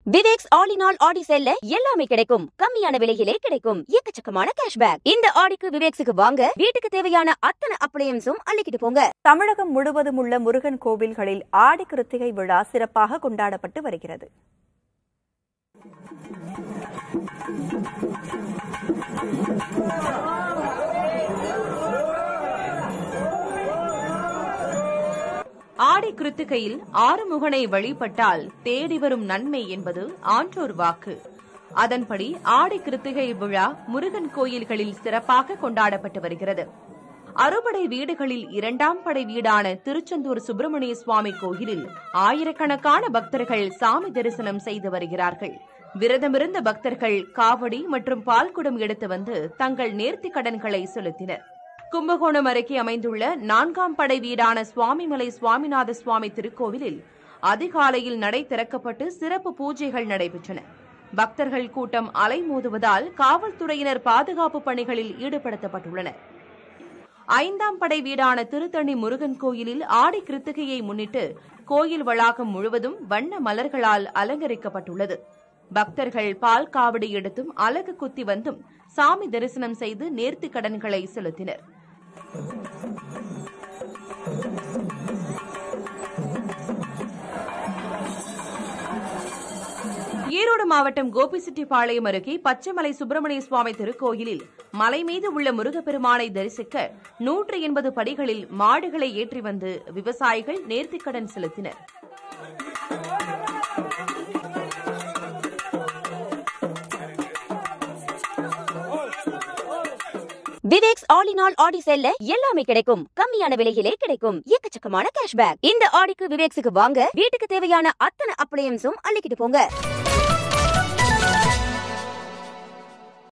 Viveks all in all ஆடி சேல்ல எல்லாமே கிடைக்கும் கம்மியான விலையிலே கிடைக்கும் எக்கச்சக்கமான கேஷ்பேக் இந்த ஆடிக்கு விவேக்ஸுக்கு வாங்க வீட்டுக்கு தேவையான அத்தனை அப்ளையன்ஸும் அள்ளிக்கிட்டு போங்க தமிழகம் முழுவதும் உள்ள முருகன் கோவில்களில் ஆடி கிருத்திகை விழா சிறப்பாக கொண்டாடப்பட்டு வருகிறது ஆடி கிருத்திகையில் ஆறுமுகனை வழிபட்டால் தேடி வரும் நன்மை என்பது ஆன்றோர் வாக்கு அதன்படி ஆடி கிருத்திகை விழா முருகன் கோயில்களில் சிறப்பாக கொண்டாடப்பட்டு வருகிறது அறுபடை வீடுகளில் இரண்டாம் படை வீடான திருச்செந்தூர் சுப்பிரமணிய சுவாமி கோயிலில் ஆயிரக்கணக்கான பக்தர்கள் சாமி தரிசனம் செய்து வருகிறார்கள் விரதமிருந்த பக்தர்கள் காவடி மற்றும் பால்குடம் எடுத்து வந்து தங்கள் நேர்த்திக் கடன்களை செலுத்தினர் கும்பகோணம் அருகே அமைந்துள்ள நான்காம் படை வீடான சுவாமிமலை சுவாமிநாத சுவாமி திருக்கோவிலில் அதிகாலையில் நடை திறக்கப்பட்டு சிறப்பு பூஜைகள் நடைபெற்றன பக்தர்கள் கூட்டம் அலைமோதுவதால் காவல்துறையினர் பாதுகாப்பு பணிகளில் ஈடுபடுத்தப்பட்டுள்ளனர் ஐந்தாம் படை வீடான திருத்தணி முருகன் கோயிலில் ஆடி கிருத்திகையை முன்னிட்டு கோயில் வளாகம் முழுவதும் வண்ண மலர்களால் அலங்கரிக்கப்பட்டுள்ளது பக்தர்கள் பால் காவடி எடுத்தும் அலகு குத்தி வந்தும் சாமி தரிசனம் செய்து நேர்த்திக் கடன்களை செலுத்தினர் ஈரோடு மாவட்டம் கோபிச்செட்டிப்பாளையம் அருகே பச்சைமலை சுப்பிரமணிய சுவாமி திருக்கோயிலில் மலை மீது உள்ள முருகப்பெருமானை தரிசிக்க நூற்று எண்பது படிகளில் மாடுகளை ஏற்றி வந்து விவசாயிகள் நேர்த்திக்கடன் செலுத்தினர் விவேக்ஸ் ஆல் இன் ஆல் ஆடி சேல்ல எல்லாமே கிடைக்கும் கம்மியான விலையிலே கிடைக்கும் எக்கச்சக்கமான கேஷ்பேக் இந்த ஆடிக்கு விவேக்ஸுக்கு வாங்க வீட்டுக்கு தேவையான அத்தனை அப்ளையன்ஸும் அள்ளிக்கிட்டு போங்க